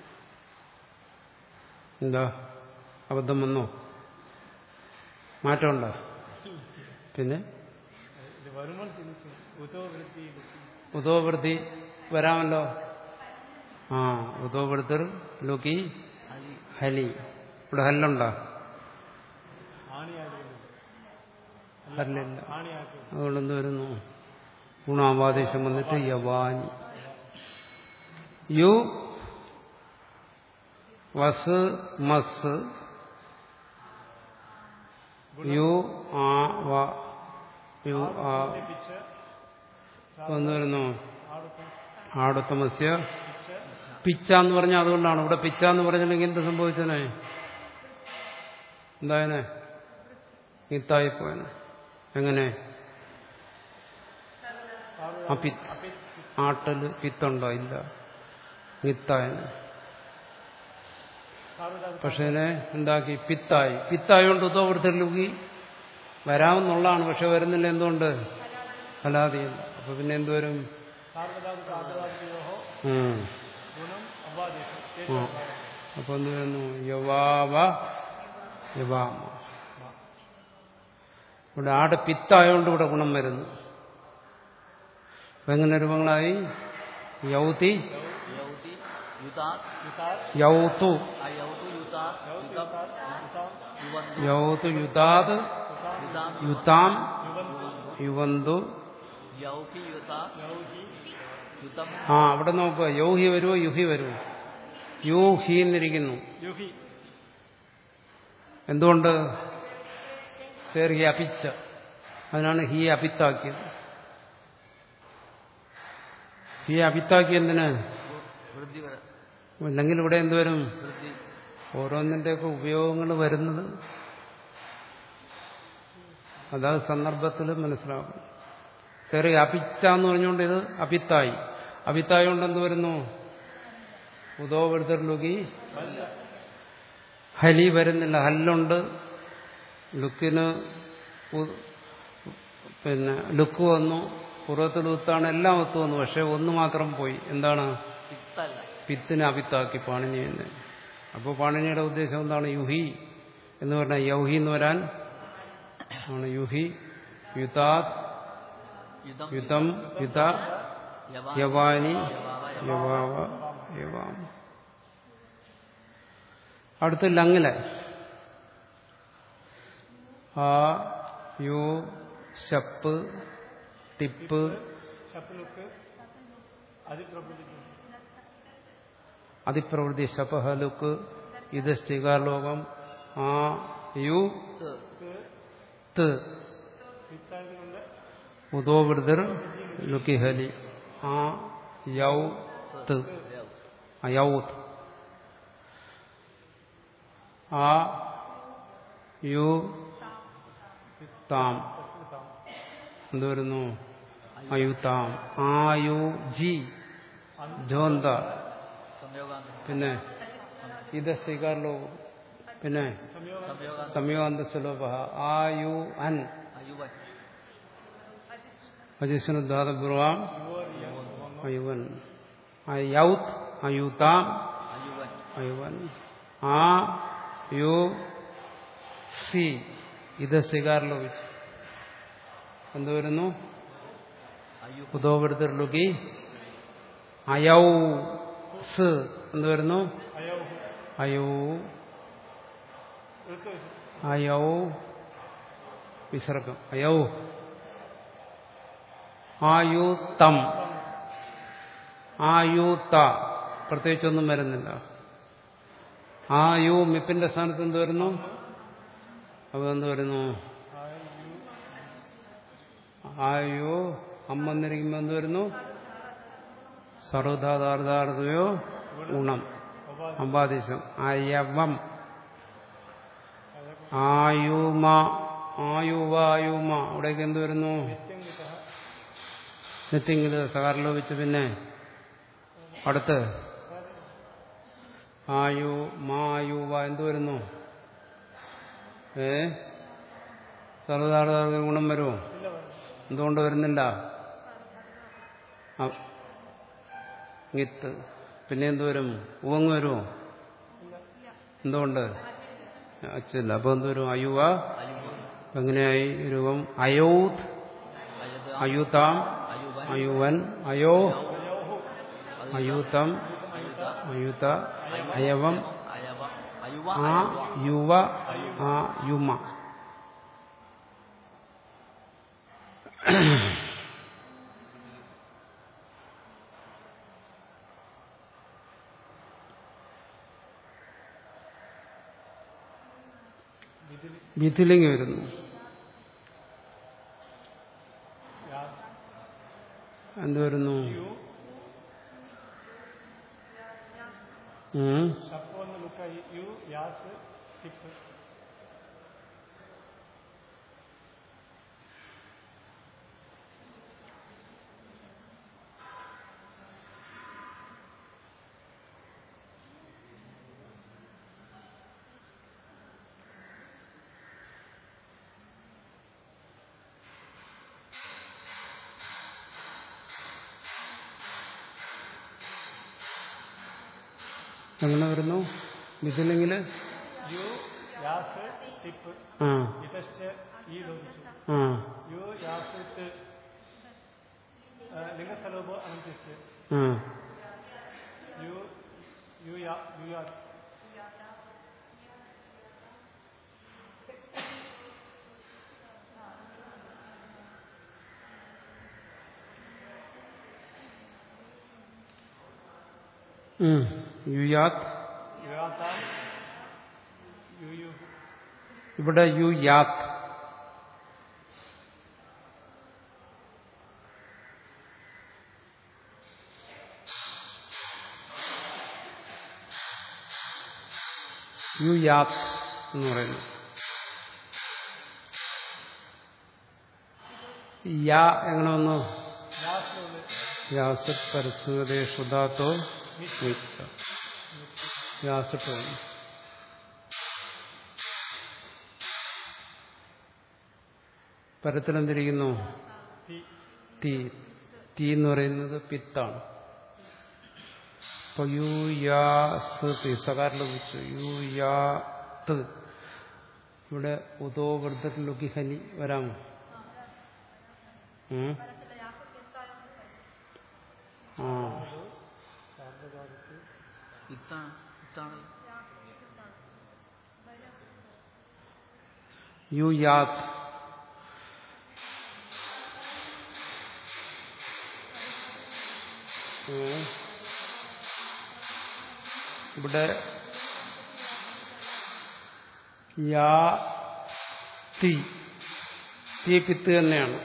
എന്താ അബദ്ധം വന്നോ മാറ്റമുണ്ടോ പിന്നെ ഇത് വരുമ്പോൾ ചിന്തിച്ചു ഉതോ വൃത്തി ലുക്കി ഉദോവൃത്തി വരാമല്ലോ ആ ഉദോവൃത്തർ ലുക്കി ഹരി ഹലി ഇവിടെ ഹല്ലുണ്ടോ ആണിയായിരുന്നു ഹല്ലില്ല ആണിയാക്കി അതുകൊണ്ട് എന്ത് വരുന്നു ഗുണാവാദേശം വന്നിട്ട് യവാനി യു വസ് മസ് യു ആ വ യു ആ പിച്ച് എന്ന് വരുന്നു ആടുക്കും ആടുത്തമസ്യ പിച്ച് പിച്ച എന്ന് പറഞ്ഞാൽ അതുകൊണ്ടാണ് ഇവിടെ പിച്ച എന്ന് പറഞ്ഞിട്ടുണ്ടെങ്കിൽ എന്ത് സംഭവിച്ചനെ എന്തായനെ മിത്തായിപ്പോയനെ എങ്ങനെ അപി ആട്ടല് പിത്തുണ്ടോ ഇല്ല മിത്തായന് സാർവധാതു പക്ഷേ ഇതിനെ ഉണ്ടാക്കി പിത്തായി പിത്തായോണ്ട് ഉത്തവൃത്തിലുക്കി വരാമെന്നുള്ളതാണ് പക്ഷെ വരുന്നില്ല എന്തുകൊണ്ട് ഫലാദിയല്ല അപ്പൊ പിന്നെ എന്തുവരും സാർവധാതു ആദവാദിയോഹോ ഉം. ഗുണം അവാദേശം ആ. ചേതോഭാവം അപ്പൊ എന്ത് വരുന്നു യവാവ യവാമ ഇവിടെ ആടെ പിത്തായോണ്ട് ഇവിടെ ഗുണം വരുന്നു അപ്പൊ എങ്ങനെ രൂപങ്ങളായി യൗതി യൗതി യുതാത് യുതാത് യൗതു അയൗതു യുതാത് യുതം യുതാം യുവന്തു യൗതു യുതാത് യുതാം യുതാം യുവന്തു യുവന്തു യൗഹി യുതാ യൗഹി യുതം ആ അവിടെ നോക്കുക യൗഹി വരുമോ യുഹി വരുമോ യൂഹി എന്നിരിക്കുന്നു യുഹി എന്തുകൊണ്ട് ചേർ ഹി അപിച്ച അതിനാണ് ഹി അപിത്താക്കിയത് ഹി അപിത്താക്കി എന്തിന് വൃദ്ധി വര- അല്ലെങ്കിൽ ഇവിടെ എന്തുവരും വൃദ്ധി ഓരോന്നിന്റെയൊക്കെ ഉപയോഗങ്ങൾ വരുന്നത് അതാത് സന്ദർഭത്തിൽ മനസ്സിലാക്കും ചെറിയ അപിച്ച എന്ന് പറഞ്ഞുകൊണ്ട് ഇത് അപിത്തായി അപിത്തായി കൊണ്ട് എന്ത് വരുന്നു ഉദോവൃത്തർലുകി ഹലി വരുന്നില്ല ഹല്ലുണ്ട് ലുക്കിന് ഉ- പിന്നെ ലുക്ക് വന്നു പൂർവ്വത്തിൽ ഉത്താണ് എല്ലാം ഒത്തു വന്നു പക്ഷെ ഒന്ന് മാത്രം പോയി എന്താണ് പിത്തല്ല പിത്തിനെ അപിത്താക്കി പാണിനി എന്ന് അപ്പോൾ പാണിനിയുടെ ഉദ്ദേശം എന്താണ് യുഹി എന്ന് പറഞ്ഞാൽ യൗഹി എന്ന് വരാൻ ആണ് യുഹി യുതാത് യുതം യുതം യുത യവാ യവാനി യവാവ യവാവ യവാം അടുത്ത് ലങ്ങില് ആ യു ശപ്പ് ടിപ്പ് ശപ്ലുക്ക് അതിപ്രബുദ്ധിക്കും അതിപ്രവൃത്തി ശപഹലുക്ക് ഇത് സ്ഥികാർലോകം ആ യു ത് ത് പിത്തായതുകൊണ്ട് ഉദോവൃതിർ ലുക്കിഹലി ആ യൗ ത് യൗ അയൗത് ആ യു താം എന്ത് വരുന്നു അയുതാം ആയു ജി ജോന്ത സംയോഗാന്തം പിന്നെ ഇത് സ്വീകാരലോ പിന്നെ സംയോഗാന്തം സംയോഗാന്ത സുലഭ ആയു അൻ അയുവൻ അജിസ്നുദ്ധാതപൂർവം അയുവൻ അയൗത് അയുതാം അയുവൻ അയുവൻ ആ യു സി ഇത് സ്വീകാരം വെച്ചു എന്ത് വരുന്നു അയു ഉദോവൃത്തിലുക്കി അയൗ സ് എന്ത് വരുന്നു അയോഹു അയൗ ഋതു അയൗ വിസർഗം അയൗ ആയുത്തം ആയുത്ത പ്രത്യേകിച്ചൊന്നും വരുന്നില്ല ആയു മിപ്പിന്റെ സ്ഥാനത്ത് എന്ത് വരുന്നു അപ്പൊ എന്ത് വരുന്നു ആയു അമ്മന്നിരിക്കുമ്പോ എന്ത് വരുന്നു സർവധാതാർദ്ധാർത്ഥയോ ഗുണം അമ്പാദേശം അയവം ആയുമ ആയുവായുമ അവിടേക്ക് എന്ത് വരുന്നു നിത്യങ്കില് സകാരലോ വെച്ച് പിന്നെ അടുത്ത് ആയു മായുവ എന്ത് വരുന്നു ഏ സർവധാരണ ഗുണം വരുമോ എന്തുകൊണ്ട് വരുന്നില്ല ആ, ഗിത്ത് പിന്നെ എന്ത് വരും ഉവങ് വരുമോ എന്തുകൊണ്ട് അച്ചില്ല അപ്പൊ എന്ത് വരും അയുവ എങ്ങനെയായി രൂപം അയോത് അയത അയുതാം അയുവൻ അയുവൻ അയോ അയുതം അയുത അയുത അയവം അയവ അയുവ ആ യുവ ആ യുമ ഇതിൽ വിധിലിംഗ് വരുന്നു യാ- എന്ത് വരുന്നു യു ഉം. ഷപ്പ് ഒന്ന് ലുക്ക യു യാസ് ടിപ്പ് എങ്ങനെ വരുന്നു വിധിലിംഗില് യു യാസ് ടിപ്പ് ആ ഇതശ്ച ഈ ലോപിച്ചു ആ യു യാസ് ട് ലിംഗസ്ഥലോപോ അനന്തിച്ച് ആ യു യു യാ യു യാ ഉം. യുയാത് യുയാതാം യു യു ഇവിടെ യു യാത് യു യാത് എന്ന് പറയുന്നു യാ എങ്ങനെ വന്നു യാസ്ലോല് യാസത് പരസ്മതേഷുദാത്തോ മിച്ച യാസട്ട് വന്നു പരത്തിലെന്തിരിക്കുന്നു ടി തീ തീ എന്ന് പറയുന്നത് പിത്താണ് അപ്പൊ യു യാസ് തി സകാരം ലഭിച്ചു യു യാത്ത് ഇവിടെ ഉദോ വൃദ്ധത്തിലൊക്കെ ഹനി വരാമോ ഉം? ആ ഇത്താണ് ഇത്താണ് യു യാത് ഉം. ഇവിടെ യാ തീ തീ പിത്ത് തന്നെയാണ്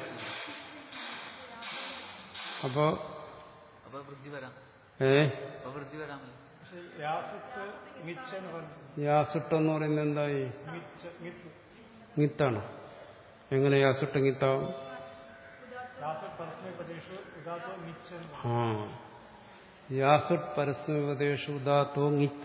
അപ്പോ അപ്പൊ വൃദ്ധി വരാം ഏ അപ്പൊ വൃദ്ധി വരാം പക്ഷെ യാസിത്ത് മിച്ച എന്ന് പറഞ്ഞു യാസുട്ടെന്ന് പറയുന്നത് എന്തായി മിച്ച മിത്ത് ങ്ങിത്താണ് എങ്ങനെ യാസുട്ട്ങ്ങിത്താവും യാസിത്ത് പരസ്മയപദേശു ഉദാത്തോ മിച്ച എന്ന് പറഞ്ഞു ആ യാസുട്ട് പരസ്മോപദേശു ഉദാത്തോങ്ങിച്ച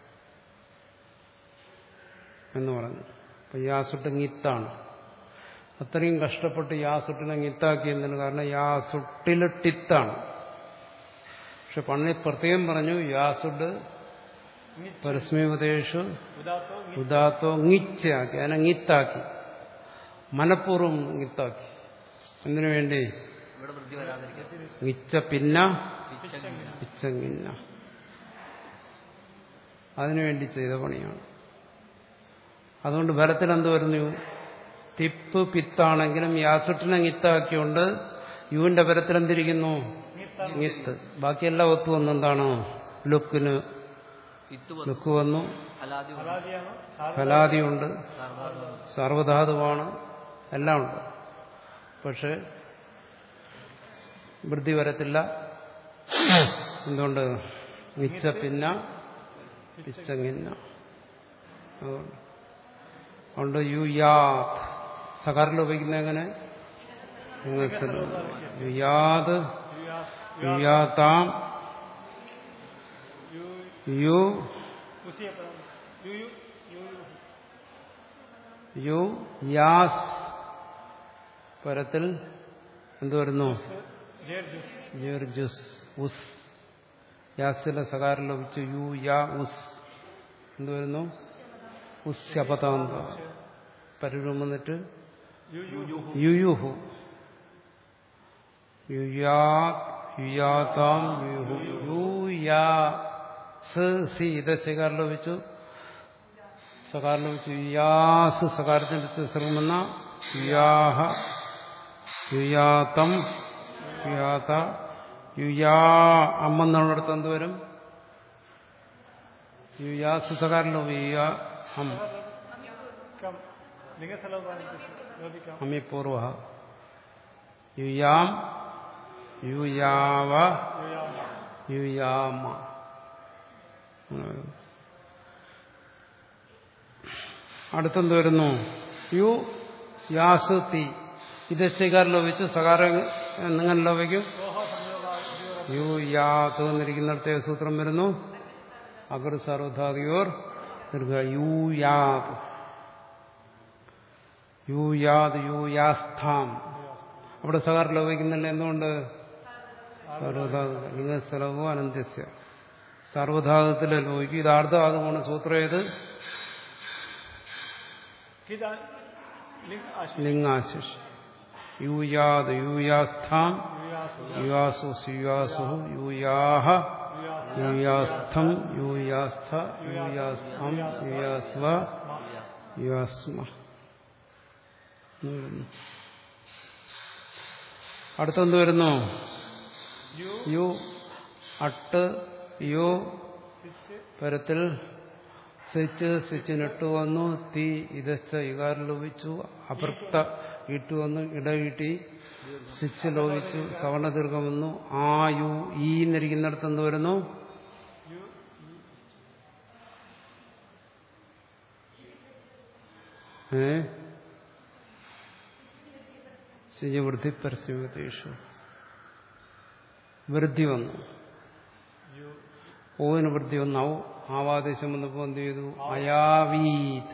എന്ന് പറഞ്ഞു അപ്പൊ യാസുട്ട്ങ്ങിത്താണ് അത്രയും കഷ്ടപ്പെട്ട് യാസുട്ടിനെങ്ങിത്താക്കിയതിന് കാരണം യാസുട്ടില് ടിത്താണ് പക്ഷെ പണി പ്രത്യേകം പറഞ്ഞു യാസുട്ട് മിച്ച പരസ്മോപദേശു ഉദാത്തോ മി- ഉദാത്തോങ്ങിച്ചാക്കി അതിനെങ്ങിത്താക്കി മനഃപൂർവ്വംങ്ങിത്താക്കി എന്തിനു വേണ്ടി ഇവിടെ വൃദ്ധി വരാതിരിക്കും ങ്ങിച്ച പിന്ന പിച്ചങ്ങിന പിച്ചങ്ങിന്ന അതിനുവേണ്ടി ചെയ്ത പണിയാണ് അതുകൊണ്ട് ഫലത്തിൽ എന്ത് പറഞ്ഞു തിപ്പ് പിത്താണെങ്കിലും യാസുട്ടിനെ ഗിത്താക്കിയോണ്ട് യുവിന്റെ പരത്തിൽ എന്തിരിക്കുന്നു ഗിത്ത് ബാക്കിയെല്ലാം ഒത്തു വന്നു എന്താണ് ലുക്കിന് ഇത്ത് വന്നു ലുക്ക് വന്നു അലാദി വന്നു അലാദിയാണോ സാർ ഫലാദിയുണ്ട് സർവാദി വന്നു സർവധാതുവാണ് എല്ലാം ഉണ്ട് പക്ഷെ വൃദ്ധി വരത്തില്ല എന്തുകൊണ്ട് മിച്ച പിന്ന പിച്ചങ്ങിന്ന അതുകൊണ്ട് അതുകൊണ്ട് യു യാത് സകാറിൽ ഉപയോഗിക്കുന്ന എങ്ങനെ യുയാത് യു യാ യുയാതാം യു യു ഉസിയ പദം യു യു യു യു യു യാസ് പരത്തിൽ എന്ത് വരുന്നു ജേർ ജുസ് ജിർജുസ് ഉസ് യാസിലെ സകാരം ലഭിച്ചു യു യാ ഉസ് എന്ത് വരുന്നു ഉസ്യപതാന്ത പരൂപം വന്നിട്ട് യു യു യുയുഹു യുയാ യുയാതാം യുഹു യുയാ സ് സി ഇത് സകാരം ലഭിച്ചു സകാരം ലഭിച്ചു യുയാസ് സകാരത്തിന്റെ സർവമെന്ന യുയാഹ യുയാതം യുയാത യുയാ അമ്മെന്നുള്ളിടത്ത് എന്ത് വരും യുയാ സുസകാരല്ലോ യുയാ അം കം ലിംഗസ്ഥലം യോജിക്കാം അമിപൂർവ യുയാം യുയാവ യുയാമ അടുത്തെന്ത് വരുന്നു യു യാസ് തി ഇത് സ്വീകാരം ലോപിച്ചു സകാരം നിങ്ങൾ ലോപിക്കും യു യാത്ത് എന്നിരിക്കുന്നിടത്തെ സൂത്രം വരുന്നു അഗർ സർവധാതിയോർ ദീർഘ യു യാത് യു യാത് യു യാസ്ഥാം അവിടെ സകാരം ലോപിക്കുന്നില്ല എന്തുകൊണ്ട് സർവധാതു ലിംഗസ്ഥലവും അനന്ത്യസ്യ സർവധാതുത്തിലെ ലോപിക്കും ഇത് അർദ്ധാതുമാണ് സൂത്രം ഏത് കിത ലിംഗ ആശി ലിംഗാശിഷ് യൂയാത് യൂയാസ്ഥാം യുയാസു സുയാസു യൂയാഹ യൂയാസ്ഥം യൂയാസ്ഥ യൂയാസ്ഥം യൂയാസ്വ യുയാസ്മ അടുത്തെന്ത് വരുന്നു യു അട്ട് യു പരത്തിൽ സ്വിച്ച് സ്വിച്ചിനിട്ട് വന്നു തീ ഇതച്ച ഇകാരം ലോപിച്ചു അപൃക്ത ഇട്ടു വന്നു ഇടയിട്ടി സ്വിച്ച് ലോപിച്ചു സവർണ ദീർഘം വന്നു ആ യു ഈ എന്നിരിക്കുന്നിടത്ത് എന്ത് വരുന്നു ഏ ശുചിവൃദ്ധി പരസ്യമേഷു വൃദ്ധി വന്നു ഓവിന് വൃദ്ധി വന്നാവും ആവാദേശം വന്നപ്പോൾ എന്ത് ചെയ്തു അയാവീത്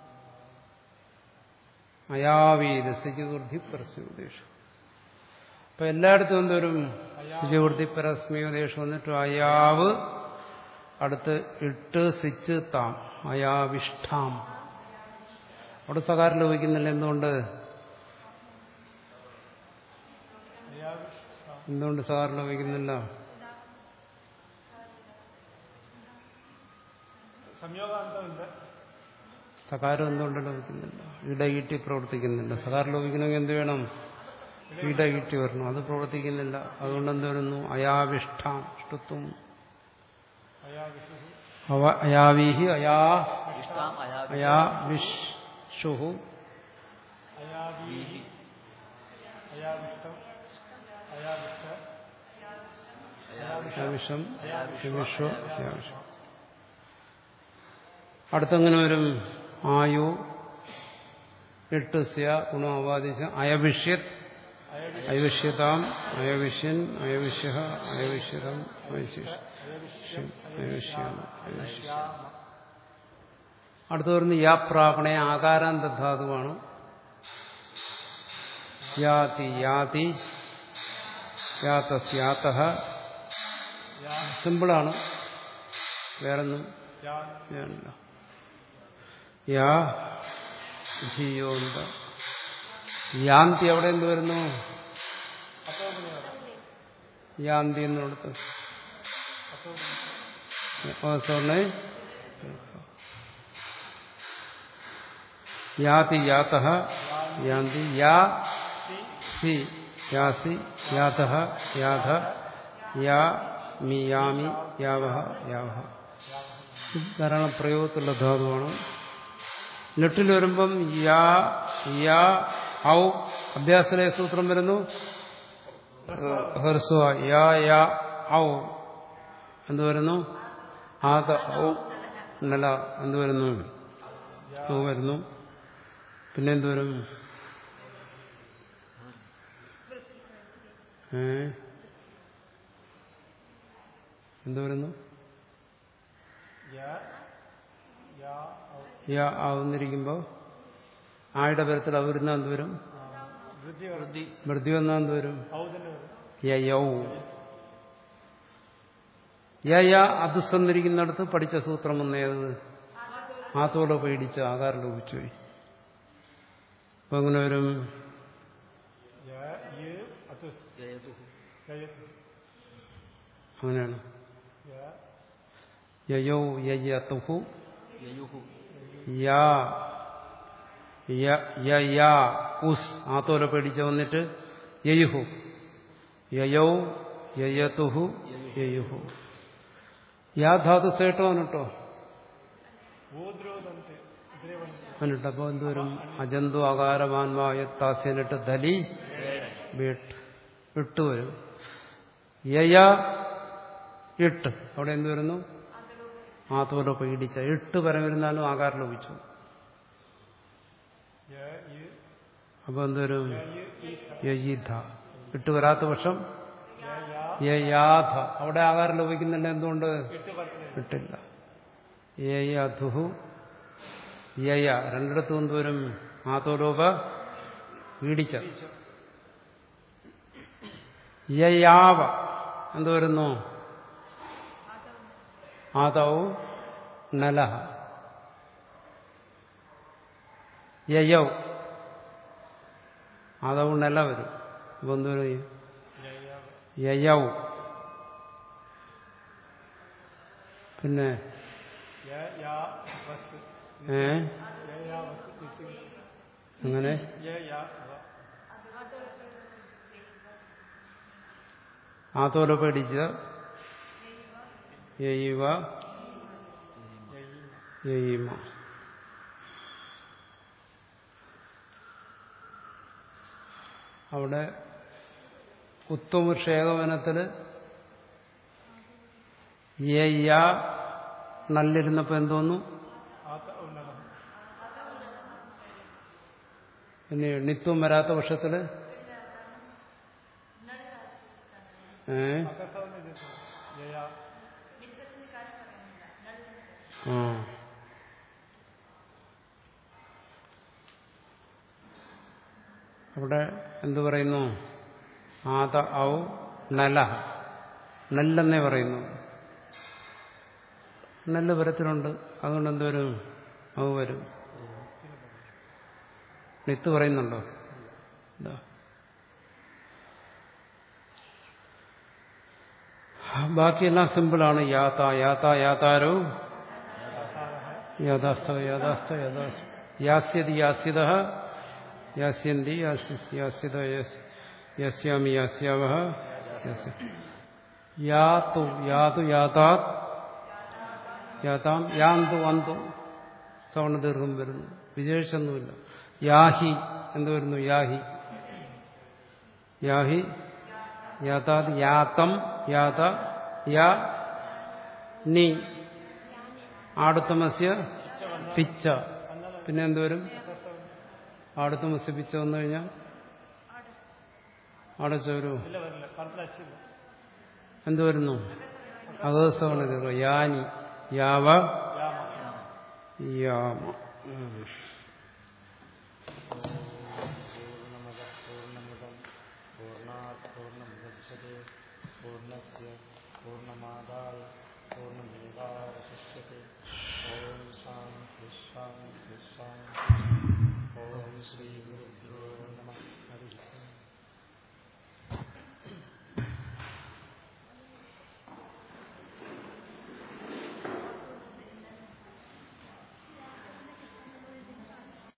അയാവീത് സ്ഥിതിവൃദ്ധി പരസ്യോദേശം അപ്പൊ എല്ലായിടത്തും എന്തോരും സ്ഥിതിവൃദ്ധി പരസ്മയോദേശം വന്നിട്ട് അയാവ് അടുത്ത് ഇട്ട് സിച്ച് താം അയാവിഷ്ഠാം അവിടെ സകാരം ലോപിക്കുന്നില്ല എന്തുകൊണ്ട് എന്തുകൊണ്ട് സകാരം ലോപിക്കുന്നില്ല സംയോഗാന്തമുണ്ട് സകാരം എന്തുകൊണ്ട് ലോപിക്കുന്നില്ല ഇടയിട്ട് പ്രവർത്തിക്കുന്നില്ല സകാരം ലോപിക്കണമെങ്കിൽ എന്ത് വേണം ഇടയിട്ട് വരണം അത് പ്രവർത്തിക്കുന്നില്ല അതുകൊണ്ട് എന്ത് വരുന്നു അയാവിഷ്ഠാം ഇഷ്ടത്വം അവ- അയാവീഹി അയാ ഇഷ്ടാം അയാ അയാ വിഷുഹു അയാവീഹി അയാവിഷ്ടം അയാവിഷ്ട അയാവിഷം വിഷു അയാവിഷം അടുത്തെങ്ങനെ വരും ആയു എട്ട് സ്യ ഗുണം അവാദിശം അയവിഷ്യത് അയവിഷ്യതാം അയവിഷ്യൻ അയവിഷ്യ അയവിഷ്യതം അയവിശ്യം അയവിഷ്യം അയവിശ്യം അടുത്ത് വരുന്ന യാ പ്രാപണയ ആകാരാന്ത ധാതുവാണ് യാതി യാതി യാതസ്യാത സിമ്പിളാണ് വേറൊന്നും ചെയ്യാനില്ല യാ ധിയോന്ത യാന്തി അവിടെ എന്ത് വരുന്നു യാന്തി എന്നിടത്ത് സ്വർണ്ണ യാതി യാത യാന്തി യാ സി യാസി യാത യാഥ യാ മി യാമി യാവഹ യാവഹ ധാരാളം പ്രയോഗത്തിലുള്ള ധാതുവാണ് നെട്ടിൽ വരുമ്പം യാ യാ ഔ അഭ്യാസത്തിലെ സൂത്രം വരുന്നു ഹർസ്വ യാ യാ ഔ എന്ത് വരുന്നു ആത ഔ നല എന്ത് വരുന്നു ഔ വരുന്നു പിന്നെ എന്ത് വരും ഏ എന്ത് വരുന്നു യാ ആവുന്നിരിക്കുമ്പോ ആയുടെ പരത്തിൽ അവരുന്ന എന്ത് വരും വൃദ്ധി വൃദ്ധി വന്നാൽ എന്ത് വരും ഔ തന്നെ വരും യയൗ യയ അതുസന്നിരിക്കുന്നിടത്ത് പഠിച്ച സൂത്രം വന്നേത് ആത്തോടെ പേടിച്ച് ആകാരം ലോപിച്ചു പോയി അപ്പൊ എങ്ങനെ വരും യ യ അതുസ് ജയതുഹു ജയതു അങ്ങനെയാണ് യ യയൗ യയതുഹു യയുഹു യാ യ- യ- യാ ഉസ് ആത്തോലെ പേടിച്ച് വന്നിട്ട് യയുഹു യയൗ യയതുഹു യയുഹു യാ ധാതു സേട്ടോന്ന് കേട്ടോ ഓദ്രോದಂತೆ ഇത്രേ പറഞ്ഞു എന്നിട്ട് അപ്പോൾ എന്തോരും അജന്തു ആകാരമാൻമായ താസ്യനിട്ട് ദലി വീട്ട് ഇട്ട് വരും യയ ഇട്ട് അവിടെ എന്ത് വരുന്നു ആത്തോലൊപ്പം ഇടിച്ച ഇട്ട് വരം വരുന്നാലും ആകാരം ലോപിച്ചു യ ഇ അപ്പൊ എന്തോരും യ ഇ ത യയിധ ഇട്ട് വരാത്ത പക്ഷം യ യാ യയാധ അവിടെ ആകാരം ലോപിക്കുന്നില്ല എന്തുകൊണ്ട് ഇട്ട് പറഞ്ഞില്ല ഇട്ടില്ല യയധുഹു യയ രണ്ടിടത്തും എന്തോരും ആത്തോലോപ വീടിച്ച യയാവ എന്ത് വരുന്നു ആദൗ നലഹ യയൗ ആദൗ നല വരും അപ്പൊ എന്ത് വരും യയൗ പിന്നെ യ യാ വസ്തു ഏ യ യാ വസ്തു ഇട്ട് അങ്ങനെ യ യാ വ ആത്തോല പേടിച്ച യയിവ യ ഇ യയിമ അവിടെ ഉത്തമവൃക്ഷ ഏകവനത്തില് യ നല്ലിരുന്നപ്പോ എന്തോന്നു ആത ഉന്നത പിന്നെ എണ്ണിത്വം വരാത്ത പക്ഷത്തില് ഏ അകത്തവന് ഇത് യ യാ ആ അവിടെ എന്തു പറയുന്നു ആദ ഔ നല നെല്ലെന്നേ പറയുന്നു നെല്ല് പരത്തിലുണ്ട് അതുകൊണ്ട് എന്തോരും ഔ വരും നിത്ത് പറയുന്നുണ്ടോ ഇതാ. ബാക്കിയെല്ലാം സിമ്പിളാണ് യാത യാത യാതാരോ യാഥാസ്ഥ യാഥാസ്ഥ യാഥാസ്ഥ യാസ്യതി യാസ്യത യാസ്യന്തി യാസ്യ- യാസ്യത യസ്- യസ്യാമി യാസ്യാവ യസ്യ- യാതു യാതു യാതാത് യാതാം യാന്തു അന്തു സവർണ ദീർഘം വരുന്നു വിശേഷമൊന്നുമില്ല യാഹി എന്ത് വരുന്നു യാഹി യാഹി യാതാത് യാതം യാത യാ നീ ആടുത്തമസ്യ പിച്ച പിന്നെ എന്തുവരും ആടുത്തമസ്യ പിച്ച വന്നു കഴിഞ്ഞാൽ അടച്ച ഒരു ഇല്ല വരില്ല പടത്തിൽ അച്ചില്ല എന്ത് വരുന്നു അകസവണ ദീർഘം യാനി യാവ യാമ യാമ ഉം.